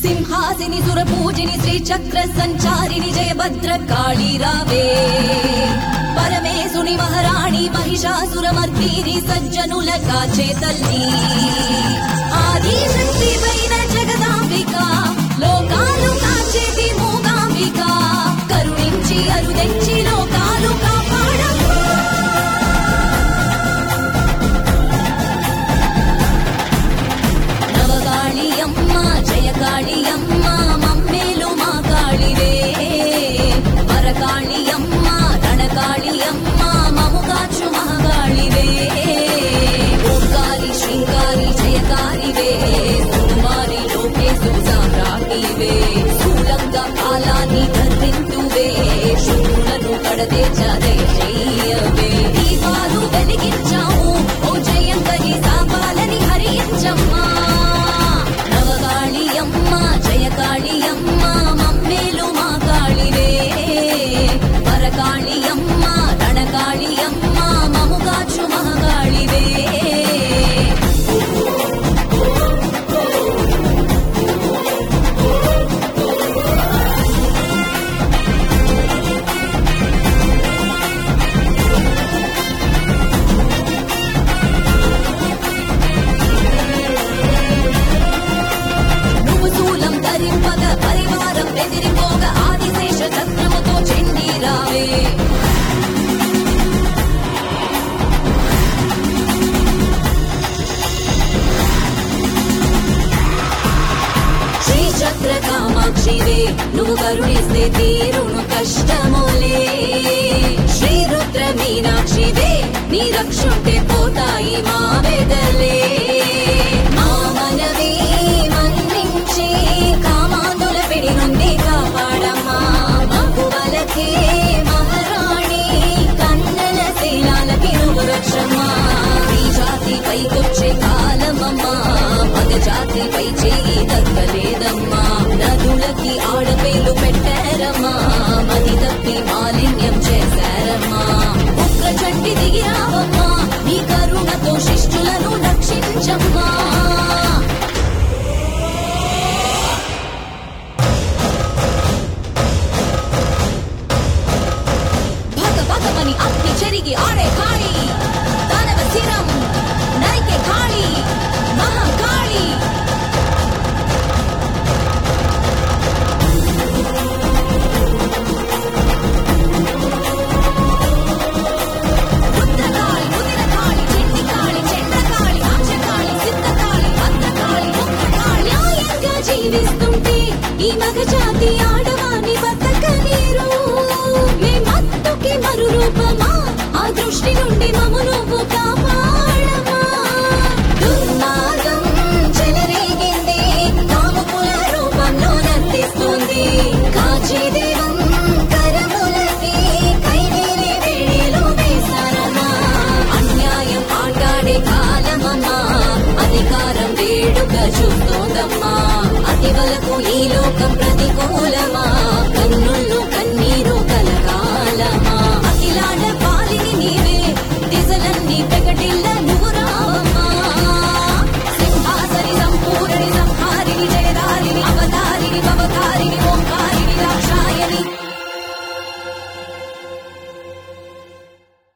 సింహాసిని సురపూజిని శ్రీ చక్ర సంచారిని జయభద్ర కాళీ రావే పరమేశుని మహారాణి మహిషాసురమర్దిని సజ్జనుల కాచే తల్లి ఆది శక్తి పైన జగదాంబిక లోకాలు కాచేటి మూగాంబిక కరుణించి అరుదెంచి లోకాలు కాపాడము నవగాళి అమ్మ జయకాళి అమ్మ మమ్మేలు మా కాళివే వరకాళి అమ్మ రణకాళి అమ్మ మముగాచు మహాకాళివే ఓంకారి శ్రీకారి జయకారివే సుకుమారి లోకేశు సామ్రాజ్ఞివే స్థూలంగా కాలాన్ని ధరింతువే శూలను కడతే చదే చెయ్యవే దీపాలు వెలిగించాము ఓ జయంకరి సాపాలని హరించమ్మా నవగాళి అమ్మ జయకాళి అమ్మ మమ్మేలు మా కాళివే వరకాళి అమ్మ రణకాళి అమ్మ మముగాచు మహాకాళివే నువ్వు శూలం ధరింపగ పరివారం బెదిరిపోగ ఆదిశేష చక్రముతో చెండి రావే శ్రీచక్ర కామాక్షివే నువ్వు కరుణిస్తే తీరును కష్టములే శ్రీ రుద్ర మీనాక్షివే నీ రక్షుంటే పోతాయి మా వెదలే మా మనవే మన్నించి కామాందుల పిడి నుండి కాపాడమ్మా మగువలకే మహారాణి కన్నల శీలాలకి నువ్వు రక్షమ్మా ఈ జాతి పైకొచ్చే కాలమమ్మా మగ జాతిపై చేయి తగ్గలేదమ్మా నదులకి ఆడపేలు పెట్టారమ్మా మది తప్పి మాలిన్యం చేశారమ్మా ఒక్క చంటి దిగి రావమ్మా నీ కరుణతో శిష్టులను రక్షించమ్మా భగ భగమని అగ్ని చెరిగి ఆడే కాళి దానవ శిరం నరికే కాళి మహాకాళి రుద్రకాళి ఉదిరకాళి చెండికాళి చంద్రకాళి అంశకాళి సిద్ధకాళి భద్రకాళి ముక్తకాళి న్యాయంగా జీవిస్తుంటే ఈ మగ జాతి ఆడవాని బతకలేరు మీ మత్తుకి మరు రూపమా ఆ దృష్టి నుండి మము నువ్వు కాపాడమా దుర్మార్గం చెలరేగింది కాముకుల రూపంలో నందిస్తుంది కాచి దేవం కరములకి కైవేలి వేడిలో వేశారమ్మా అన్యాయం ఆటాడే కాలమమ్మా అధికారం వేడుక చూస్తోందమ్మా అతి వలకు ఈ లోకం ప్రతికూలమా